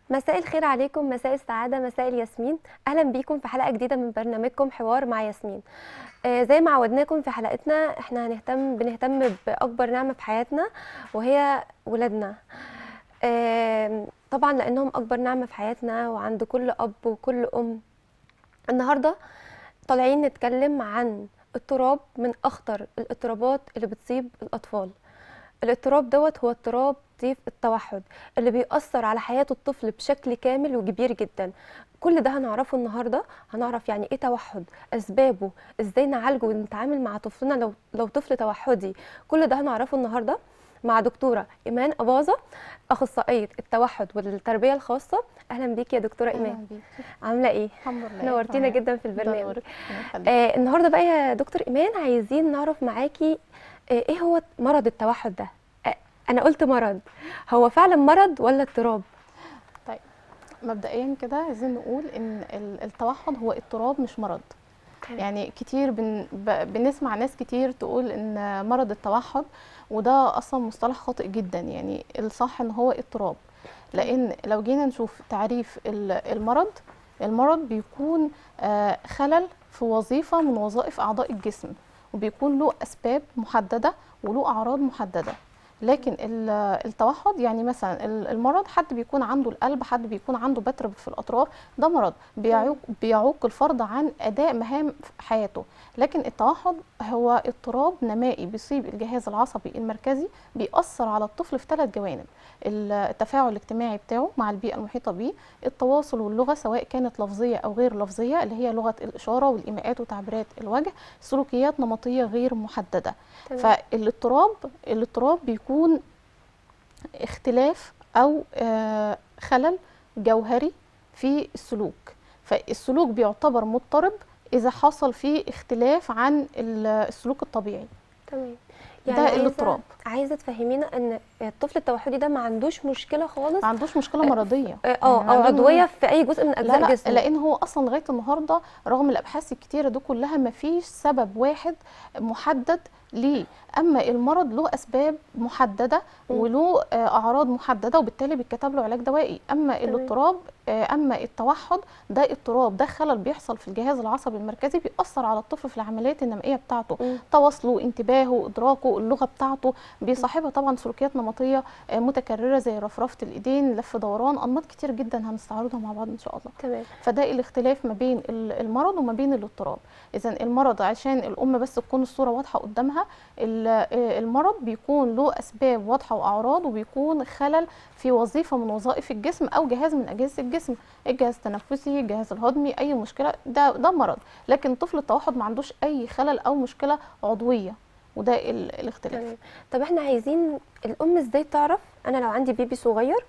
مساء الخير عليكم مساء السعادة مساء الياسمين أهلا بيكم في حلقة جديدة من برنامجكم حوار مع ياسمين آه زي ما عودناكم في حلقتنا احنا هنهتم بنهتم بأكبر نعمة في حياتنا وهي ولادنا آه طبعا لأنهم أكبر نعمة في حياتنا وعند كل أب وكل أم النهاردة طالعين نتكلم عن اضطراب من أخطر الاضطرابات اللي بتصيب الأطفال الاضطراب دوت هو اضطراب طيف التوحد اللي بيأثر على حياة الطفل بشكل كامل وكبير جدا كل ده هنعرفه النهارده هنعرف يعني ايه توحد اسبابه ازاي نعالجه ونتعامل مع طفلنا لو لو طفل توحدي كل ده هنعرفه النهارده مع دكتوره ايمان اباظه اخصائيه التوحد والتربيه الخاصه اهلا بيكي يا دكتوره ايمان عامله ايه الحمد لله نورتينا تمام. جدا في البرنامج نورك. ربنا يخليك. آه النهارده بقى يا دكتور ايمان عايزين نعرف معاكي آه ايه هو مرض التوحد ده آه انا قلت مرض هو فعلا مرض ولا اضطراب طيب مبدئيا كده عايزين نقول ان ال- التوحد هو اضطراب مش مرض تمام. يعني كتير بن ب- بنسمع ناس كتير تقول ان مرض التوحد وده اصلا مصطلح خاطئ جدا يعني الصح ان هو اضطراب لان لو جينا نشوف تعريف ال- المرض المرض بيكون آه، خلل في وظيفة من وظائف أعضاء الجسم وبيكون له أسباب محددة وله أعراض محددة لكن ال- التوحد يعني مثلا ال- المرض حد بيكون عنده القلب حد بيكون عنده بتر في الأطراف ده مرض بيعوق, بيعوق الفرد عن أداء مهام في حياته لكن التوحد هو اضطراب نمائي بيصيب الجهاز العصبي المركزي بيأثر على الطفل في ثلاث جوانب التفاعل الاجتماعي بتاعه مع البيئة المحيطة بيه التواصل واللغة سواء كانت لفظية أو غير لفظية اللي هي لغة الإشارة والإيماءات وتعبيرات الوجه سلوكيات نمطية غير محددة تمام. فالاضطراب الاضطراب بيكون اختلاف أو آه، خلل جوهري في السلوك فالسلوك بيعتبر مضطرب إذا حصل فيه اختلاف عن ال- السلوك الطبيعي تمام ده عايزة- الاضطراب. عايزه تفهمينا ان الطفل التوحدي ده ما عندوش مشكله خالص ما عندوش مشكلة مرضية اه او يعني عنده- عضويه في اي جزء من لا اجزاء لا جسمه لان هو اصلا لغايه النهارده رغم الابحاث الكتيره دي كلها ما فيش سبب واحد محدد ليه اما المرض له اسباب محدده مم. وله آه، اعراض محدده وبالتالي بيتكتب له علاج دوائي اما تمام. الاضطراب آه، اما التوحد ده اضطراب ده خلل بيحصل في الجهاز العصبي المركزي بيأثر على الطفل في العمليات النمائيه بتاعته مم. تواصله انتباهه ادراكه اللغه بتاعته بيصاحبها طبعا سلوكيات نمطيه آه، متكرره زي رفرفه الايدين لف دوران انماط كتير جدا هنستعرضها مع بعض ان شاء الله تمام فده الاختلاف ما بين ال- المرض وما بين الاضطراب اذا المرض عشان الام بس تكون الصوره واضحه قدامها ال- آه، المرض بيكون له اسباب واضحه واعراض وبيكون خلل في وظيفه من وظائف الجسم او جهاز من اجهزه الجسم الجهاز التنفسي الجهاز الهضمي اي مشكله ده ده مرض لكن طفل التوحد ما عندوش اي خلل او مشكله عضويه وده ال- الاختلاف تمام طب احنا عايزين الام ازاي تعرف انا لو عندي بيبي صغير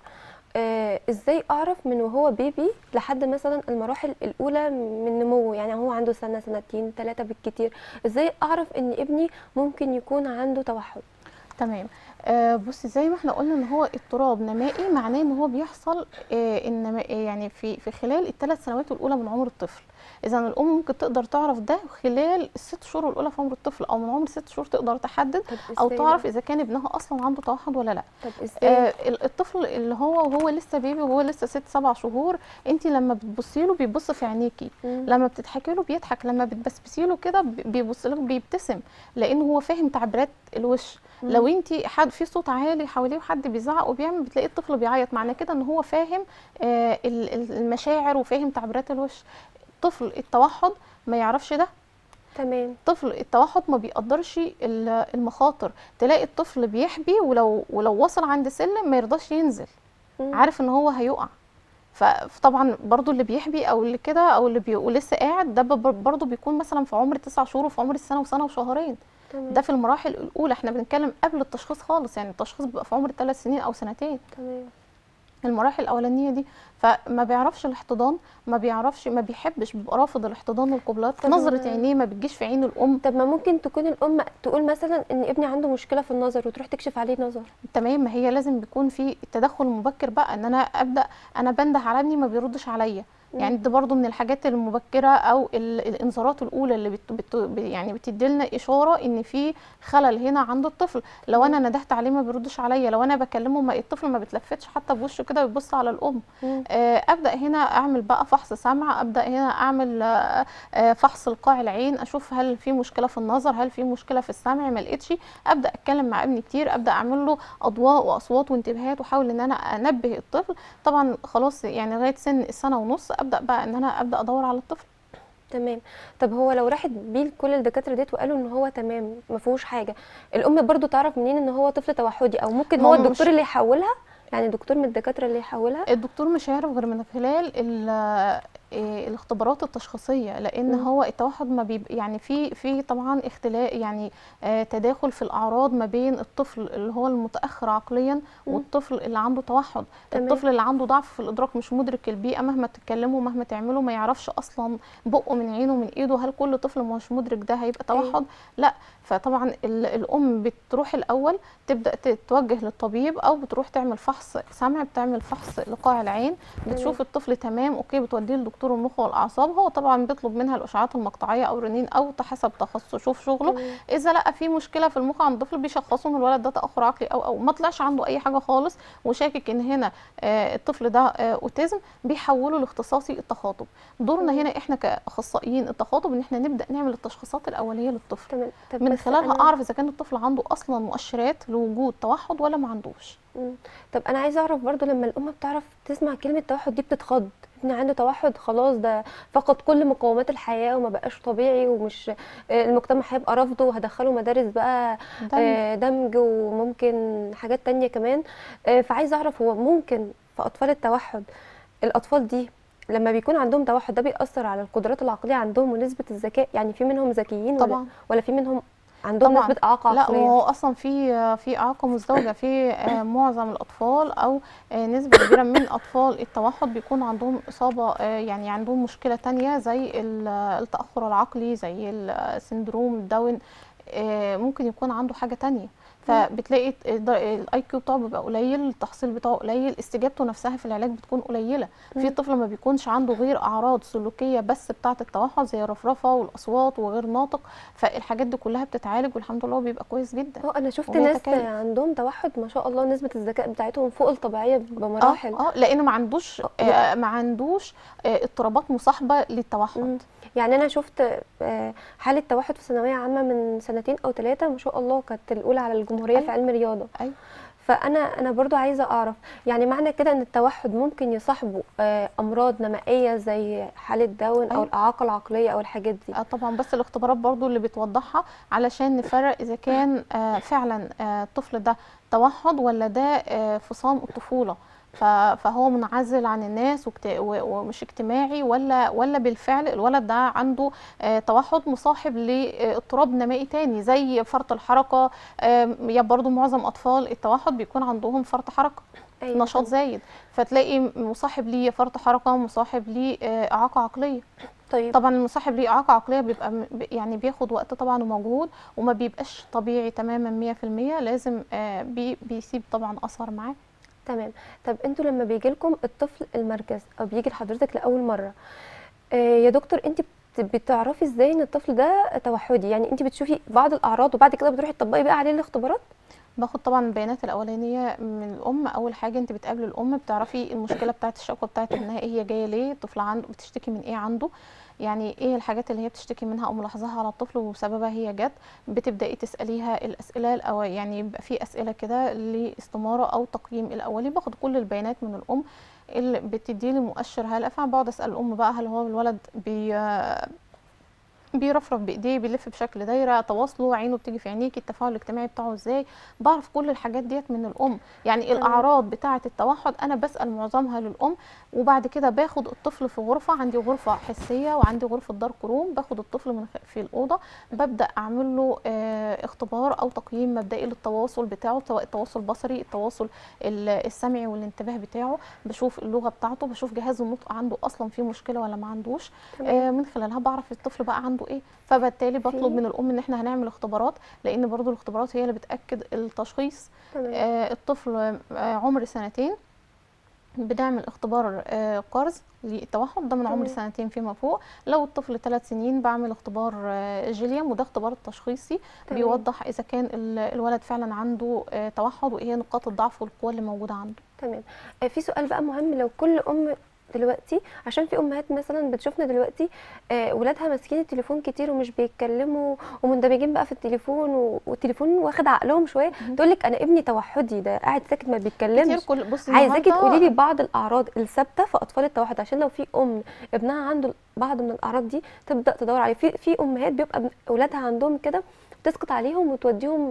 آه ازاي اعرف من وهو بيبي لحد مثلا المراحل الاولى من نموه يعني هو عنده سنه سنتين ثلاثه بالكتير ازاي اعرف ان ابني ممكن يكون عنده توحد تمام آه بصي زي ما احنا قلنا ان هو اضطراب نمائي معناه ان هو بيحصل آه النما يعني في في خلال الثلاث سنوات الاولى من عمر الطفل اذا الام ممكن تقدر تعرف ده خلال الست شهور الاولى في عمر الطفل او من عمر ست شهور تقدر تحدد طب او إزاي تعرف بقى؟ اذا كان ابنها اصلا عنده توحد ولا لا طب ازاي آه ال- الطفل اللي هو وهو لسه بيبي وهو لسه ست سبع شهور انت لما بتبصي له بيبص في عينيكي مم. لما بتضحكي له بيضحك لما بتبسبسي له كده بي- بيبص لك بيبتسم لان هو فاهم تعبيرات الوش مم. لو انت حد في صوت عالي حواليه وحد بيزعق وبيعمل بتلاقي الطفل بيعيط معنى كده ان هو فاهم آه ال- ال- المشاعر وفاهم تعبيرات الوش طفل التوحد ما يعرفش ده تمام طفل التوحد ما بيقدرش ال- المخاطر تلاقي الطفل بيحبي ولو ولو وصل عند سلم ما يرضاش ينزل مم. عارف ان هو هيقع ف- فطبعا برضو اللي بيحبي او اللي كده او اللي بي... ولسه قاعد ده ب- برضو بيكون مثلا في عمر تسع شهور وفي عمر السنه وسنه وشهرين تمام ده في المراحل الاولى احنا بنتكلم قبل التشخيص خالص يعني التشخيص بيبقى في عمر ثلاث سنين او سنتين تمام المراحل الاولانيه دي فما بيعرفش الاحتضان ما بيعرفش ما بيحبش بيبقى رافض الاحتضان والقبلات طب نظره ما- عينيه ما بتجيش في عين الام طب ما ممكن تكون الام تقول مثلا ان ابني عنده مشكله في النظر وتروح تكشف عليه نظر تمام ما هي لازم بيكون في التدخل المبكر بقى ان انا ابدا انا بنده على ابني ما بيردش عليا يعني دي برضو من الحاجات المبكره او ال- الانذارات الاولى اللي بت بت ب- يعني بتدي لنا اشاره ان في خلل هنا عند الطفل لو انا ندهت عليه ما بيردش عليا لو انا بكلمه ما الطفل ما بتلفتش حتى بوشه كده بيبص على الام مم. آه، ابدا هنا اعمل بقى فحص سمع ابدا هنا اعمل آه، آه، فحص لقاع العين اشوف هل في مشكله في النظر هل في مشكله في السمع ما لقيتش ابدا اتكلم مع ابني كتير ابدا اعمل له اضواء واصوات وانتباهات واحاول ان انا انبه الطفل طبعا خلاص يعني لغايه سن السنه ونص ابدا بقى ان انا ابدا ادور على الطفل تمام طب هو لو راحت بيه لكل الدكاتره ديت وقالوا ان هو تمام ما فيهوش حاجه الام برضو تعرف منين ان هو طفل توحدي او ممكن ما هو هو مش- الدكتور اللي يحولها يعني دكتور من الدكاتره اللي يحولها الدكتور مش هيعرف غير من خلال ال- إيه الاختبارات التشخيصيه لان مم. هو التوحد ما بيبقى يعني في في طبعا اختلاف يعني آه، تداخل في الاعراض ما بين الطفل اللي هو المتاخر عقليا مم. والطفل اللي عنده توحد تمام. الطفل اللي عنده ضعف في الادراك مش مدرك البيئه مهما تتكلمه مهما تعمله ما يعرفش اصلا بقه من عينه من ايده هل كل طفل مش مدرك ده هيبقى أيوة. توحد لا فطبعا ال- الام بتروح الاول تبدا تتوجه للطبيب او بتروح تعمل فحص سمع بتعمل فحص لقاع العين بتشوف الطفل تمام اوكي بتوديه لدكتور المخ والاعصاب هو طبعا بيطلب منها الاشعاعات المقطعيه او الرنين او حسب تخصصه شوف شغله تمام. اذا لقى في مشكله في المخ عند الطفل بيشخصوا ان الولد ده تاخر عقلي او او ما طلعش عنده اي حاجه خالص وشاكك ان هنا آه، الطفل ده آه، اوتيزم بيحولوا لاختصاصي التخاطب دورنا تمام. هنا احنا كاخصائيين التخاطب ان احنا نبدا نعمل التشخيصات الاوليه للطفل تمام طب من بس خلالها أنا- اعرف اذا كان الطفل عنده اصلا مؤشرات لوجود توحد ولا ما عندوش مم. طب انا عايزه اعرف برضو لما الام بتعرف تسمع كلمه توحد دي بتتخض ابني عنده توحد خلاص ده فقد كل مقومات الحياه وما بقاش طبيعي ومش آه، المجتمع هيبقى رافضه وهدخله مدارس بقى ده آه، دمج وممكن حاجات تانية كمان آه، فعايزه اعرف هو ممكن في اطفال التوحد الاطفال دي لما بيكون عندهم توحد ده بيأثر على القدرات العقليه عندهم ونسبه الذكاء يعني في منهم ذكيين ولا طبعا ولا في منهم عندهم طبعا. نسبه اعاقه لا عقليه وهو اصلا في في اعاقه مزدوجه في آه، معظم الاطفال او آه، نسبه كبيره من اطفال التوحد بيكون عندهم اصابه آه، يعني عندهم مشكله تانية زي ال- التاخر العقلي زي السندروم داون آه، ممكن يكون عنده حاجه تانية فبتلاقي الاي كيو بتاعه بيبقى قليل التحصيل بتاعه قليل استجابته نفسها في العلاج بتكون قليله في مم. طفل ما بيكونش عنده غير اعراض سلوكيه بس بتاعه التوحد زي الرفرفه والاصوات وغير ناطق فالحاجات دي كلها بتتعالج والحمد لله بيبقى كويس جدا اه انا شفت وهي ناس تكاليف. عندهم توحد ما شاء الله نسبة الذكاء بتاعتهم فوق الطبيعية اه بمراحل اه لان ما عندوش آه، آه ما عندوش آه اضطرابات مصاحبه للتوحد مم. يعني انا شفت آه، حالة توحد في ثانوية عامة من سنتين او ثلاثة ما شاء الله كانت الاولى على الجمهورية في أيوة. علم الرياضة ايوه فانا انا برضو عايزة اعرف يعني معنى كده ان التوحد ممكن يصاحبه آه، امراض نمائية زي حالة داون او أيوة. الاعاقة العقلية او الحاجات دي آه طبعا بس الاختبارات برضو اللي بتوضحها علشان نفرق اذا كان آه فعلا آه الطفل ده توحد ولا ده آه فصام الطفوله ف- فهو منعزل عن الناس وكت- و- ومش اجتماعي ولا ولا بالفعل الولد ده عنده آه توحد مصاحب لاضطراب نمائي تاني زي فرط الحركه آه يا برضو معظم اطفال التوحد بيكون عندهم فرط حركه أيوة نشاط طبعاً. زايد فتلاقي مصاحب ليه فرط حركه مصاحب ليه آه، اعاقه عقليه طيب طبعا المصاحب ليه اعاقه عقليه بيبقى م- ب- يعني بياخد وقت طبعا ومجهود وما بيبقاش طبيعي تماما 100% لازم آه، بي بيسيب طبعا اثر معاه تمام طب انتوا لما بيجي لكم الطفل المركز او بيجي لحضرتك لاول مره آه يا دكتور انت بت- بتعرفي ازاي ان الطفل ده توحدي يعني انت بتشوفي بعض الاعراض وبعد كده بتروحي تطبقي بقى عليه الاختبارات باخد طبعا البيانات الاولانيه من الام اول حاجه انت بتقابلي الام بتعرفي المشكله بتاعه الشكوى بتاعه ابنها ايه هي جايه ليه الطفل عنده بتشتكي من ايه عنده يعني ايه الحاجات اللي هي بتشتكي منها او ملاحظاها على الطفل وسببها هي جت بتبداي تساليها الاسئله او يعني يبقى في اسئله كده لاستماره او تقييم الاولي باخد كل البيانات من الام اللي بتدي لي مؤشر هلع فبقعد اسال الام بقى هل هو الولد بي بيرفرف بايديه بيلف بشكل دايره تواصله عينه بتيجي في عينيكي التفاعل الاجتماعي بتاعه ازاي بعرف كل الحاجات ديت من الام يعني تمام. الاعراض بتاعه التوحد انا بسال معظمها للام وبعد كده باخد الطفل في غرفه عندي غرفه حسيه وعندي غرفه دارك روم باخد الطفل من خ- في الاوضه ببدا اعمل له آه، اختبار او تقييم مبدئي للتواصل بتاعه سواء التواصل البصري التواصل ال- السمعي والانتباه بتاعه بشوف اللغه بتاعته بشوف جهاز النطق عنده اصلا فيه مشكله ولا ما عندوش تمام. آه، من خلالها بعرف الطفل بقى عنده ايه فبالتالي بطلب في- من الام ان احنا هنعمل اختبارات لان برضو الاختبارات هي اللي بتاكد التشخيص تمام آه، الطفل آه، عمر سنتين بنعمل اختبار آه، قرص للتوحد ده من عمر تمام. سنتين فيما فوق لو الطفل ثلاث سنين بعمل اختبار آه، جيليام وده اختبار تشخيصي تمام. بيوضح اذا كان ال- الولد فعلا عنده آه، توحد وايه هي نقاط الضعف والقوه اللي موجوده عنده تمام آه، في سؤال بقى مهم لو كل ام دلوقتي عشان في امهات مثلا بتشوفنا دلوقتي آه، ولادها ماسكين التليفون كتير ومش بيتكلموا ومندمجين بقى في التليفون و- والتليفون واخد عقلهم شويه تقول لك انا ابني توحدي ده قاعد ساكت ما كتير بيتكلمش كل بصي عايزاكي النهاردة- تقولي لي بعض الاعراض الثابته في اطفال التوحد عشان لو في ام ابنها عنده بعض من الاعراض دي تبدا تدور عليه في في امهات بيبقى ابن- اولادها عندهم كده بتسقط عليهم وتوديهم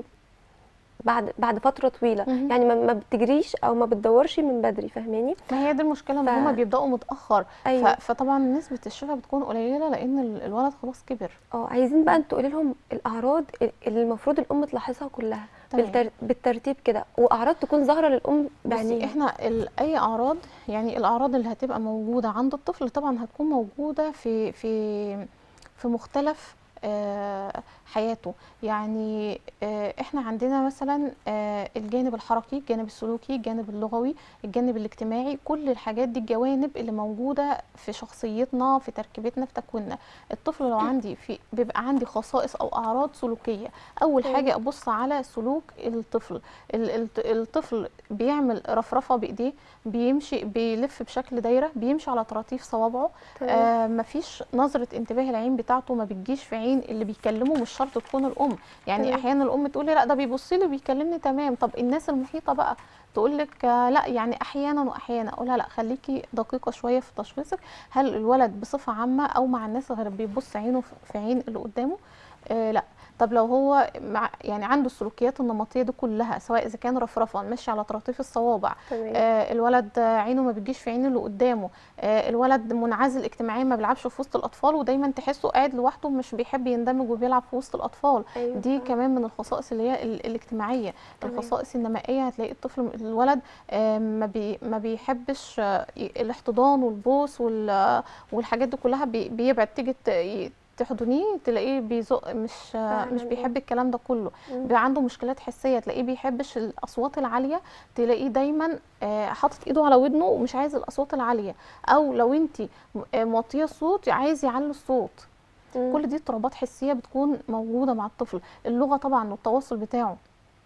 بعد بعد فتره طويله مهم. يعني ما, ما بتجريش او ما بتدورش من بدري فاهماني ما هي دي المشكله ان ف- هما بيبداوا متاخر أيوة. ف... فطبعا نسبه الشفاء بتكون قليله لان ال- الولد خلاص كبر اه عايزين بقى انت تقولي لهم الاعراض اللي المفروض الام تلاحظها كلها تمام. بالتر... بالترتيب كده واعراض تكون ظاهره للام بصي بعينيها احنا ال... اي اعراض يعني الاعراض اللي هتبقى موجوده عند الطفل طبعا هتكون موجوده في في في مختلف آه، حياته يعني آه، احنا عندنا مثلا آه، الجانب الحركي الجانب السلوكي الجانب اللغوي الجانب الاجتماعي كل الحاجات دي الجوانب اللي موجوده في شخصيتنا في تركيبتنا في تكويننا الطفل لو عندي في بيبقى عندي خصائص او اعراض سلوكيه اول تمام. حاجه ابص على سلوك الطفل ال- الط- الطفل بيعمل رفرفه بايديه بيمشي بيلف بشكل دايره بيمشي على طراطيف صوابعه تمام. آه مفيش نظره انتباه العين بتاعته ما بتجيش في عين اللي بيكلمه مش شرط تكون الام يعني تمام. احيانا الام تقول لي لا ده بيبص لي بيكلمني تمام طب الناس المحيطه بقى تقول لك آه لا يعني احيانا واحيانا اقولها لا خليكي دقيقه شويه في تشخيصك هل الولد بصفه عامه او مع الناس غير بيبص عينه في- في عين اللي قدامه آه لا طب لو هو مع يعني عنده السلوكيات النمطيه دي كلها سواء اذا كان رفرفه ماشي على طراطيف الصوابع تمام آه الولد آه، عينه ما بتجيش في عين اللي قدامه آه الولد منعزل اجتماعيا ما بيلعبش في وسط الاطفال ودايما تحسه قاعد لوحده مش بيحب يندمج وبيلعب في وسط الاطفال أيوة دي فعلا. كمان من الخصائص اللي هي ال- الاجتماعيه تمام. الخصائص النمائيه هتلاقي الطفل الولد آه، ما بي ما بيحبش آه، ي- الاحتضان والبوس وال- آه، والحاجات دي كلها بي- بيبعد تيجي ت- ي- تحضنيه تلاقيه بيزق مش آه، مش فعلا، بيحب الكلام ده كله مم. بيبقى عنده مشكلات حسيه تلاقيه بيحبش الاصوات العاليه تلاقيه دايما آه، حاطط ايده على ودنه ومش عايز الاصوات العاليه او لو انت موطيه الصوت عايز يعلي الصوت مم. كل دي اضطرابات حسيه بتكون موجوده مع الطفل اللغه طبعا والتواصل بتاعه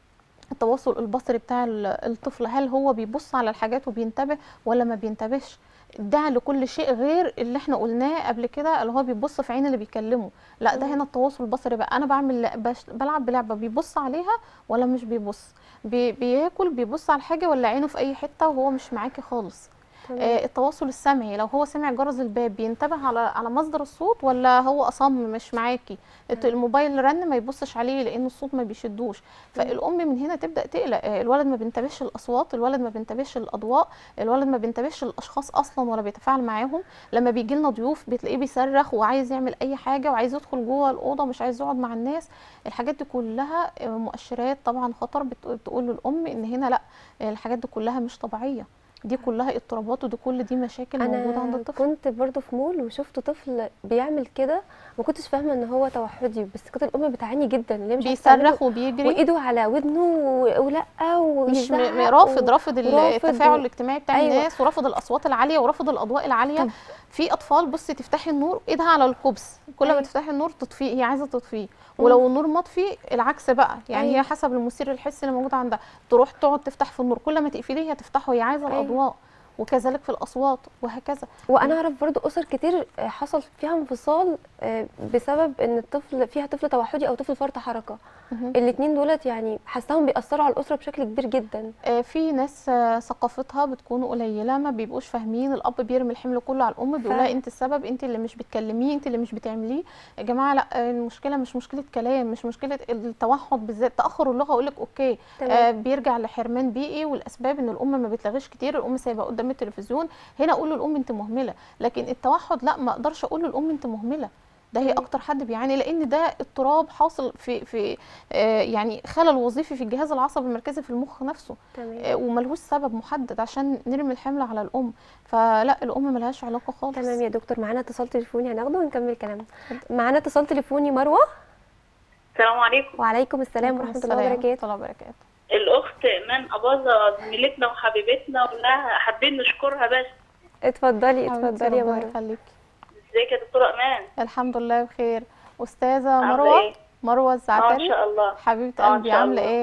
التواصل البصري بتاع ال- الطفل هل هو بيبص على الحاجات وبينتبه ولا ما بينتبهش ده لكل شيء غير اللي احنا قلناه قبل كده اللي هو بيبص في عين اللي بيكلمه لا ده مم. هنا التواصل البصري بقى انا بعمل ل- بش بلعب بلعبه بيبص عليها ولا مش بيبص بي بياكل بيبص على الحاجه ولا عينه في اي حته وهو مش معاكي خالص تمام. آه، التواصل السمعي لو هو سمع جرس الباب بينتبه على على مصدر الصوت ولا هو اصم مش معاكي الت- مم. الموبايل رن ما يبصش عليه لان الصوت ما بيشدوش فالام من هنا تبدا تقلق آه، الولد ما بينتبهش الاصوات الولد ما بينتبهش الاضواء الولد ما بينتبهش الاشخاص اصلا ولا بيتفاعل معاهم لما بيجي لنا ضيوف بتلاقيه بيصرخ وعايز يعمل اي حاجه وعايز يدخل جوه الاوضه مش عايز يقعد مع الناس الحاجات دي كلها آه، مؤشرات طبعا خطر بت- بتقول للام ان هنا لا آه، الحاجات دي كلها مش طبيعيه دي كلها اضطرابات ودي كل دي مشاكل موجوده عند انا الطفل كنت برضو في مول وشفت طفل بيعمل كده ما كنتش فاهمه ان هو توحدي بس كانت الام بتعاني جدا اللي هي مش عارفة تعمله. بيصرخ وبيجري وايده على ودنه و- ولا مش م- ويزعق م- رافض و- رافض ال- ورافض التفاعل و- الاجتماعي بتاع أيوة. الناس ورافض الاصوات العاليه ورافض الاضواء العاليه طب. في اطفال بصي تفتحي النور ايدها على الكوبس كل ما أيوة. تفتحي النور تطفيه هي عايزه تطفيه ولو النور مطفي العكس بقى يعني أيوة. هي حسب المثير الحسي اللي موجود عندها تروح تقعد تفتح في النور كل ما تقفليه هي تفتحه هي عايزه أيوة. الاضواء وكذلك في الاصوات وهكذا وانا اعرف برضو اسر كتير آه، حصل فيها انفصال آه، بسبب ان الطفل فيها طفل توحدي او طفل فرط حركه مهم. الاثنين دولت يعني حاساهم بيأثروا على الاسره بشكل كبير جدا آه، في ناس آه، ثقافتها بتكون قليله ما بيبقوش فاهمين الاب بيرمي الحمل كله على الام بيقول لها فعلا. انت السبب انت اللي مش بتكلميه انت اللي مش بتعمليه يا جماعه لا آه، المشكله مش مشكله كلام مش مشكله التوحد بالذات تاخر اللغه اقول لك اوكي تمام. آه بيرجع لحرمان بيئي والاسباب ان الام ما بتلغيش كتير الام سايبه قدام التلفزيون هنا اقول للام انت مهمله لكن التوحد لا ما اقدرش اقول للام انت مهمله ده هي تمام. اكتر حد بيعاني لان ده اضطراب حاصل في في آه يعني خلل وظيفي في الجهاز العصبي المركزي في المخ نفسه تمام آه، وملهوش سبب محدد عشان نرمي الحمل على الام فلا الام ملهاش علاقه خالص تمام يا دكتور معانا اتصال تليفوني هناخده ونكمل كلامنا معانا اتصال تليفوني مروه السلام عليكم وعليكم السلام عليكم ورحمه السلام الله وبركاته ورحمة الله وبركاته الاخت ايمان اباظه زميلتنا وحبيبتنا ولها حابين نشكرها بس اتفضلي حبيبتي اتفضلي يا ربنا مروه يخليكي ازيك يا دكتوره ايمان الحمد لله بخير استاذه عاملة مروه إيه؟ مروه اه الزعتري ان شاء الله حبيبه آه، إن قلبي شاء عامله الله. ايه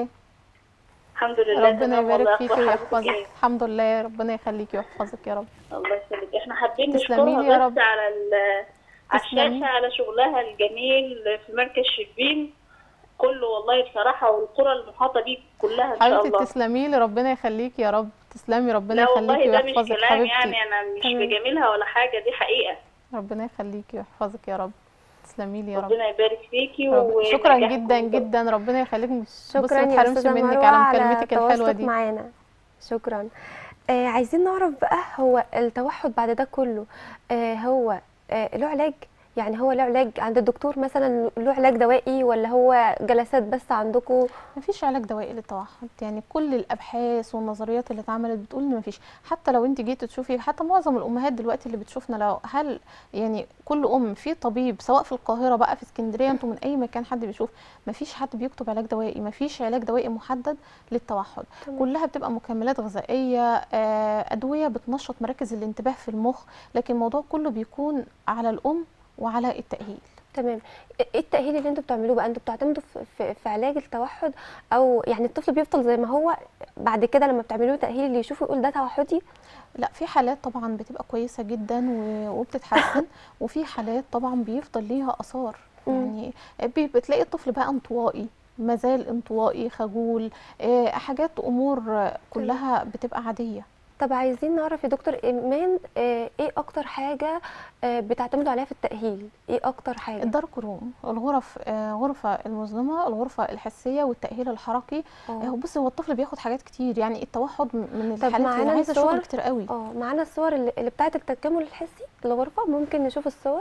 الحمد لله ربنا تمام والله. يبارك فيكي أخبار حضرتك ويحفظك إيه؟ الحمد لله ربنا يخليكي ويحفظك يا رب الله يسلمك احنا حابين تسلمي لي يا نشكرها رب. بس على ال- على تسلمي. الشاشه على شغلها الجميل في مركز شربين كله والله بصراحه والقرى المحاطه دي كلها ان شاء حبيبتي الله تسلمي لي ربنا يخليكي يا رب تسلمي ربنا لا والله يخليكي ده مش ويحفظك كلام حبيبتي يعني انا مش تمام. بجاملها ولا حاجه دي حقيقه ربنا يخليكي ويحفظك يا رب تسلمي لي يا رب ربنا يبارك فيكي رب- شكرا ونجاحكم جدا ده. جدا ربنا يخليك بصي شكرا ما يا تحرمش استاذه منك مروه على على مكالمتك الحلوه تواصلك دي معانا شكرا آه عايزين نعرف بقى هو التوحد بعد ده كله آه هو آه له علاج يعني هو له علاج عند الدكتور مثلا له علاج دوائي ولا هو جلسات بس عندكم مفيش علاج دوائي للتوحد يعني كل الابحاث والنظريات اللي اتعملت بتقول ان مفيش حتى لو انت جيتي تشوفي حتى معظم الامهات دلوقتي اللي بتشوفنا لو هل يعني كل ام في طبيب سواء في القاهره بقى في اسكندريه انتوا من اي مكان حد بيشوف مفيش حد بيكتب علاج دوائي مفيش علاج دوائي محدد للتوحد تمام. كلها بتبقى مكملات غذائيه آه، ادويه بتنشط مراكز الانتباه في المخ لكن الموضوع كله بيكون على الام وعلى التاهيل تمام ايه التأهيل اللي انتوا بتعملوه بقى انتوا بتعتمدوا في, في, في علاج التوحد او يعني الطفل بيفضل زي ما هو بعد كده لما بتعملوا له تأهيل اللي يشوفه يقول ده توحدي لا في حالات طبعا بتبقى كويسة جدا و- وبتتحسن وفي حالات طبعا بيفضل ليها آثار مم. يعني بي- بتلاقي الطفل بقى انطوائي مازال انطوائي خجول آه، حاجات أمور آه، كلها بتبقى عادية طب عايزين نعرف يا دكتور ايمان آه، ايه اكتر حاجة آه، بتعتمدوا عليها في التأهيل ايه اكتر حاجة الدارك روم الغرف آه، غرفة المظلمة الغرفة الحسية والتأهيل الحركي اه آه، بصي هو الطفل بياخد حاجات كتير يعني التوحد م- من طب الحالات اللي معانا عايزة الصور؟ شغل كتير قوي اه معانا الصور اللي, اللي بتاعت التكامل الحسي الغرفة ممكن نشوف الصور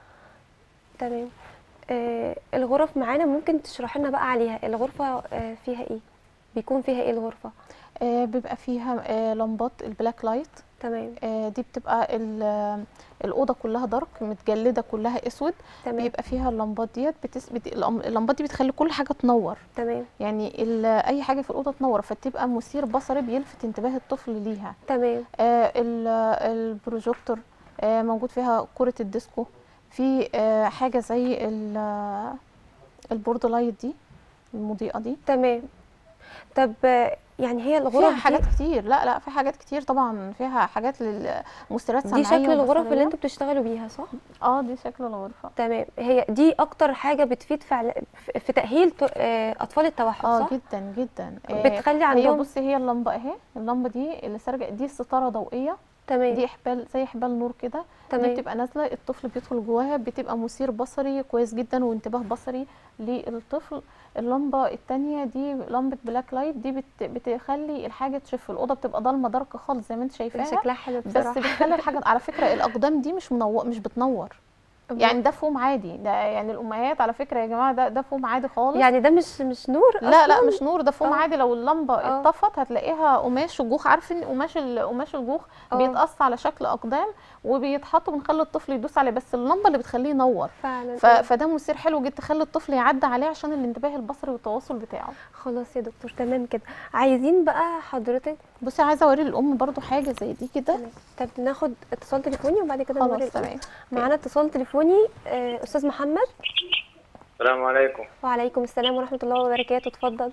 تمام آه الغرف معانا ممكن تشرح لنا بقى عليها الغرفة آه فيها ايه بيكون فيها ايه الغرفة آه، بيبقى فيها آه، لمبات البلاك لايت تمام آه، دي بتبقى ال- الأوضة كلها دارك متجلدة كلها أسود تمام بيبقى فيها اللمبات ديت بتس... بت... الأم- اللمبات دي بتخلي كل حاجة تنور تمام يعني ال... أي حاجة في الأوضة تنور فتبقى مثير بصري بيلفت انتباه الطفل ليها تمام آه ال... البروجيكتور آه موجود فيها كرة الديسكو في آه حاجة زي ال... البورد لايت دي المضيئة دي تمام طب آه، يعني هي فيها الغرف حاجات دي, كتير لا لا في حاجات كتير طبعا فيها حاجات للمسترات دي سمعية شكل الغرف وبصرية. اللي انتوا بتشتغلوا بيها صح اه دي شكل الغرفة تمام هي دي اكتر حاجة بتفيد في عل- في- في تأهيل ت- آه، اطفال التوحد اه صح جدا جدا آه، بتخلي هي عندهم بصي هي اللمبه اهي اللمبه دي اللي سارجه دي ستاره ضوئيه تمام دي حبال زي حبال نور كده دي تمام بتبقى نازله الطفل بيدخل جواها بتبقى مثير بصري كويس جدا وانتباه بصري للطفل اللمبه التانية دي لمبه بلاك لايت دي بت بتخلي الحاجه تشف الاوضه بتبقى ضلمه دارك خالص زي ما انت شايفاها شكلها حلو بس بصراحة بتخلي الحاجه على فكره الاقدام دي مش منور مش بتنور يعني ده فوم عادي ده يعني الامهات على فكره يا جماعه ده ده فوم عادي خالص يعني ده مش مش نور لا لا أصلاً؟ مش نور ده فوم آه. عادي لو اللمبه آه. اتطفت هتلاقيها قماش الجوخ عارفه ان قماش ال- قماش الجوخ آه. بيتقص على شكل اقدام وبيتحط وبنخلي الطفل يدوس عليه بس اللمبه اللي بتخليه ينور فعلا ف... فده مثير حلو جدا تخلي الطفل يعدي عليه عشان الانتباه البصري والتواصل بتاعه خلاص يا دكتور تمام كده عايزين بقى حضرتك بصي عايزه اوري الام برضو حاجه زي دي كده تمام. طب ناخد اتصال تليفوني وبعد كده نوري خلاص الأم. تمام معانا اتصال تليفوني آه، استاذ محمد السلام عليكم وعليكم السلام ورحمه الله وبركاته اتفضل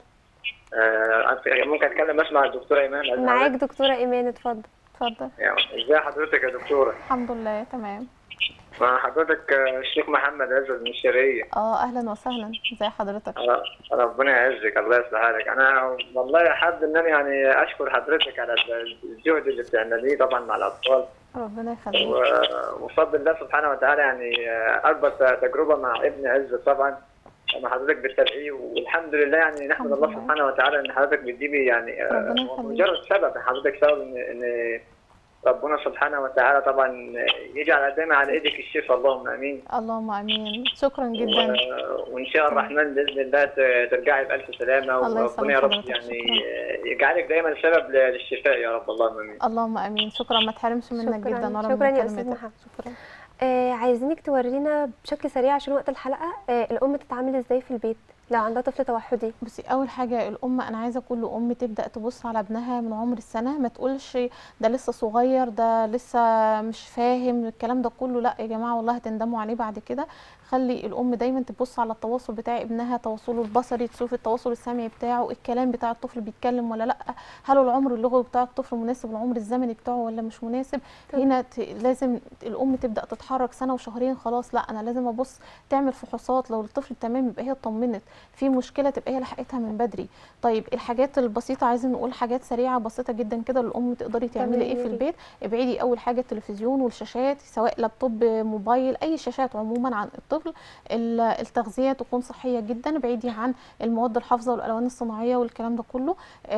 آه ممكن اتكلم بس مع الدكتوره ايمان أسمع معاك بس؟ دكتوره ايمان اتفضل اتفضل يعني ازي حضرتك يا دكتوره الحمد لله تمام مع حضرتك آه، الشيخ محمد عزت من الشرقيه اه اهلا وسهلا ازي حضرتك آه، ربنا يعزك الله يصلح حالك انا والله حابب ان انا يعني اشكر حضرتك على الجهد اللي بتعمليه طبعا مع الاطفال ربنا يخليك و- وبفضل الله سبحانه وتعالى يعني آه، اكبر تجربه مع ابن عزت طبعا لما حضرتك بتتابعيه والحمد لله يعني نحمد الحمد الله لله. سبحانه وتعالى ان حضرتك بتجيبي يعني آه، ربنا هو يخليك. مجرد سبب حضرتك سبب ان ان ربنا سبحانه وتعالى طبعا يجعل دايما على ايدك الشفاء اللهم امين اللهم امين شكرا جدا و- وان شاء الرحمن باذن الله ت- ترجعي بالف سلامه الله وربنا يا رب يسلمك حضرتك، يعني يجعلك دايما سبب ل- للشفاء يا رب اللهم امين اللهم امين شكرا ما تحرمش منك شكراً. جدا ولا شكراً من يا أستاذ كلمتك. محمد. شكرا آه عايزينك تورينا بشكل سريع عشان وقت الحلقه آه الام تتعامل ازاي في البيت لو عندها طفل توحدي بصي اول حاجه الام انا عايزه كل ام تبدا تبص على ابنها من عمر السنه ما تقولش ده لسه صغير ده لسه مش فاهم الكلام ده كله لا يا جماعه والله هتندموا عليه بعد كده خلي الام دايما تبص على التواصل بتاع ابنها تواصله البصري تشوف التواصل السمعي بتاعه الكلام بتاع الطفل بيتكلم ولا لا هل العمر اللغوي بتاع الطفل مناسب للعمر الزمني بتاعه ولا مش مناسب تمام. هنا ت... لازم الام تبدا تتحرك سنه وشهرين خلاص لا انا لازم ابص تعمل فحوصات لو الطفل تمام يبقى هي اطمنت في مشكله تبقى هي لحقتها من بدري طيب الحاجات البسيطه عايزين نقول حاجات سريعه بسيطه جدا كده الام تقدري تعملي تمام، ايه يا في ريت. البيت ابعدي اول حاجه التلفزيون والشاشات سواء لابتوب موبايل اي شاشات عموما عن الطفل ال- التغذيه تكون صحيه جدا ابعدي عن المواد الحافظه والالوان الصناعيه والكلام ده كله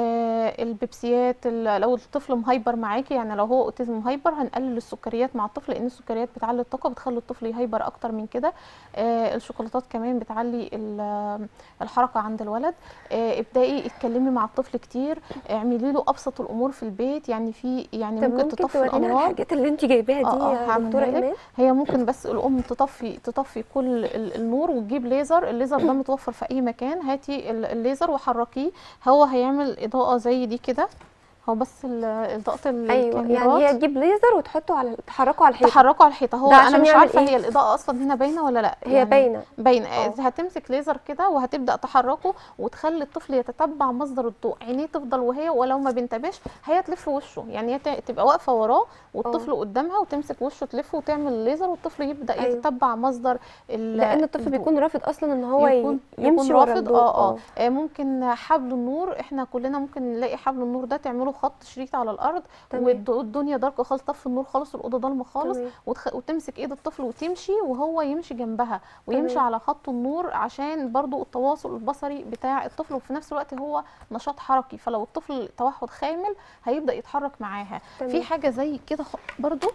آه البيبسيات ال- لو الطفل مهايبر معاكي يعني لو هو اوتيزم مهايبر هنقلل السكريات مع الطفل لان السكريات بتعلي الطاقه بتخلي الطفل يهايبر اكتر من كده آه الشوكولاتات كمان بتعلي ال- الحركه عند الولد آه ابداي اتكلمي مع الطفل كتير اعملي له ابسط الامور في البيت يعني في يعني طب ممكن ممكن تطفي تورينا الانوار الحاجات اللي انت جايباها دي آه، آه، يا هعملها دكتوره لك. ايمان هي ممكن بس الام تطفي تطفي كل ال- النور وتجيب ليزر الليزر ده متوفر في اي مكان هاتي ال- الليزر وحركيه هو هيعمل اضاءه زي دي كده هو بس ال- اضاءه ايوه يعني الكاميرات هي تجيب ليزر وتحطه على تحركه على الحيطه تحركه على الحيطه هو ده انا عشان مش يعمل عارفه إيه؟ هي الاضاءه اصلا هنا باينه ولا لا هي باينه باين اه. هتمسك ليزر كده وهتبدا تحركه وتخلي الطفل يتتبع مصدر الضوء عينيه تفضل وهي ولو ما بينتبهش هي تلف وشه يعني هي ت- تبقى واقفه وراه والطفل قدامها وتمسك وشه تلفه وتعمل الليزر والطفل يبدا أيوه. يتتبع مصدر ال- لان الطفل الضوء. بيكون رافض اصلا ان هو يكون ي- يمشي يكون ورا رافض الضوء اه اه آه، ممكن حبل النور احنا كلنا ممكن نلاقي حبل النور ده تعمله خط شريط على الارض تمام. والدنيا دارك خالص طفي النور خالص الاوضه ضلمه خالص تمام. وتخ... وتمسك ايد الطفل وتمشي وهو يمشي جنبها ويمشي تمام. على خط النور عشان برضو التواصل البصري بتاع الطفل وفي نفس الوقت هو نشاط حركي فلو الطفل توحد خامل هيبدا يتحرك معاها تمام. في حاجه زي كده خ- برضو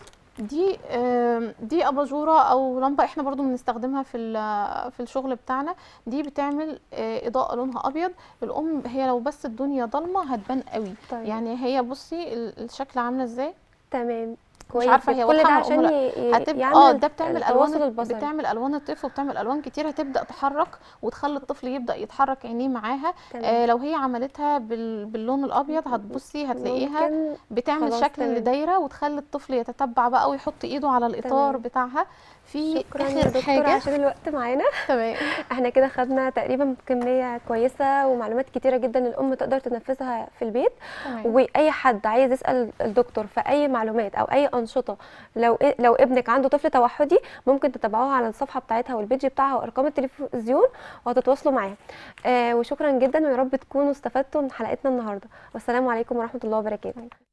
دي آم، دي اباجوره او لمبه احنا برضو بنستخدمها في ال- في الشغل بتاعنا دي بتعمل آه، اضاءه لونها ابيض الام هي لو بس الدنيا ضلمه هتبان قوي طيب. يعني هي بصي ال- الشكل عامله ازاي تمام كويس عارفة هي كل ده واضحة عشان ولا ي- ي- هتبقى يعمل اه ده بتعمل التواصل الوان البصري بتعمل الوان الطفل وبتعمل الوان كتير هتبدا تحرك وتخلي الطفل يبدا يتحرك عينيه معاها تمام. آه لو هي عملتها بال... باللون الابيض هتبصي هتلاقيها ممكن بتعمل خلاص شكل تمام. لدايره وتخلي الطفل يتتبع بقى ويحط ايده على الاطار تمام. بتاعها في شكرا يا اخر دكتور حاجه عشان الوقت معانا تمام احنا كده خدنا تقريبا كمية كويسة ومعلومات كتيرة جدا الأم تقدر تنفذها في البيت تمام وأي حد عايز يسأل الدكتور في أي معلومات أو أي أنشطة لو لو ابنك عنده طفل توحدي ممكن تتابعوها على الصفحة بتاعتها والبيج بتاعها وأرقام التلفزيون وهتتواصلوا معاها آه وشكرا جدا ويا رب تكونوا استفدتوا من حلقتنا النهاردة والسلام عليكم ورحمة الله وبركاته